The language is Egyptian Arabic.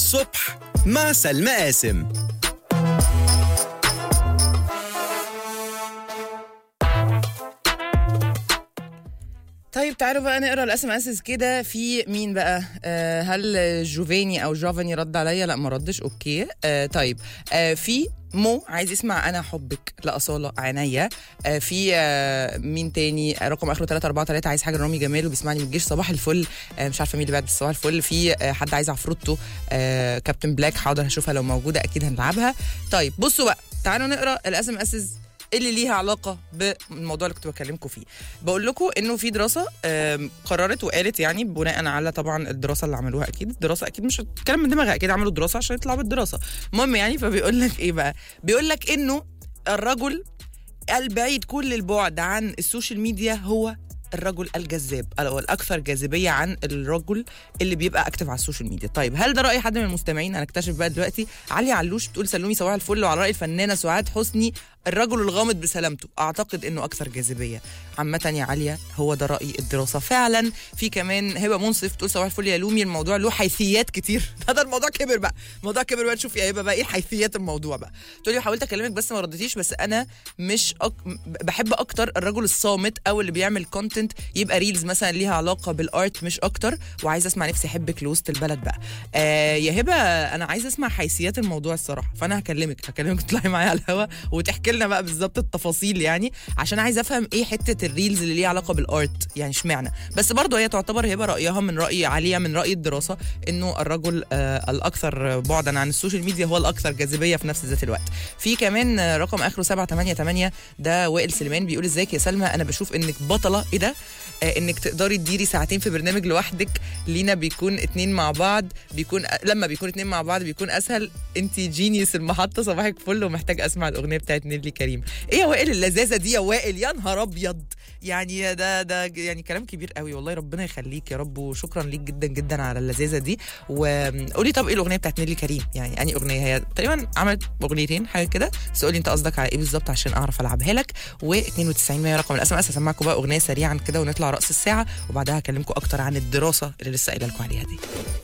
الصبح مع سلمى قاسم طيب تعالوا بقى نقرا الاس ام اس كده في مين بقى آه هل جوفاني او جوفاني رد عليا لا ما ردش اوكي آه طيب آه في مو عايز يسمع انا حبك لاصاله عينيا آه في آه مين تاني آه رقم اخره 343 عايز حاجه رامي جمال وبيسمعني من الجيش صباح الفل آه مش عارفه مين اللي بعد بس صباح الفل في آه حد عايز عفروتو آه كابتن بلاك حاضر هشوفها لو موجوده اكيد هنلعبها طيب بصوا بقى تعالوا نقرا الاس ام اس اللي ليها علاقه بالموضوع اللي كنت بكلمكم فيه بقول لكم انه في دراسه آم، قررت وقالت يعني بناء على طبعا الدراسه اللي عملوها اكيد الدراسه اكيد مش الكلام من دماغها اكيد عملوا الدراسه عشان يطلعوا بالدراسه المهم يعني فبيقول لك ايه بقى بيقول لك انه الرجل البعيد كل البعد عن السوشيال ميديا هو الرجل الجذاب او الاكثر جاذبيه عن الرجل اللي بيبقى اكتف على السوشيال ميديا طيب هل ده راي حد من المستمعين انا اكتشف بقى دلوقتي علي علوش بتقول سلومي صباح الفل وعلى راي الفنانه سعاد حسني الرجل الغامض بسلامته اعتقد انه اكثر جاذبيه عامه يا عليا هو ده راي الدراسه فعلا في كمان هبه منصف تقول صباح الفل يا لومي الموضوع له حيثيات كتير هذا الموضوع كبر بقى الموضوع كبر بقى نشوف يا هبه بقى ايه حيثيات الموضوع بقى تقول لي حاولت اكلمك بس ما ردتيش بس انا مش أك... بحب اكتر الرجل الصامت او اللي بيعمل كونتنت يبقى ريلز مثلا ليها علاقه بالارت مش اكتر وعايزه اسمع نفسي احبك لوسط البلد بقى آه يا هبه انا عايزه اسمع حيثيات الموضوع الصراحه فانا هكلمك هكلمك تطلعي معايا على الهوا وتحكي لنا بقى بالظبط التفاصيل يعني عشان عايزه افهم ايه حته الريلز اللي ليها علاقه بالارت يعني اشمعنى بس برضه هي تعتبر هبه رايها من راي عاليه من راي الدراسه انه الرجل آه الاكثر بعدا عن السوشيال ميديا هو الاكثر جاذبيه في نفس ذات الوقت في كمان آه، رقم اخره 788 ده وائل سليمان بيقول ازيك يا سلمى انا بشوف انك بطله ايه ده آه، انك تقدري تديري ساعتين في برنامج لوحدك لينا بيكون اتنين مع بعض بيكون لما بيكون اتنين مع بعض بيكون اسهل انت جينيوس المحطه صباحك فل ومحتاج اسمع الاغنيه بتاعت نيلي كريم ايه يا وائل اللذاذه دي يا وائل يا نهار ابيض يعني ده ده يعني كلام كبير قوي والله ربنا يخليك يا رب وشكرا ليك جدا جدا على اللذاذه دي وقولي طب ايه الاغنيه بتاعت نيلي كريم يعني اني اغنيه هي تقريبا عملت اغنيتين حاجه كده بس قولي انت قصدك على ايه بالظبط عشان اعرف العبها لك و92 100 رقم الاس ام اس هسمعكم بقى اغنيه سريعا كده ونطلع راس الساعه وبعدها هكلمكم اكتر عن الدراسه اللي لسه قايله لكم عليها دي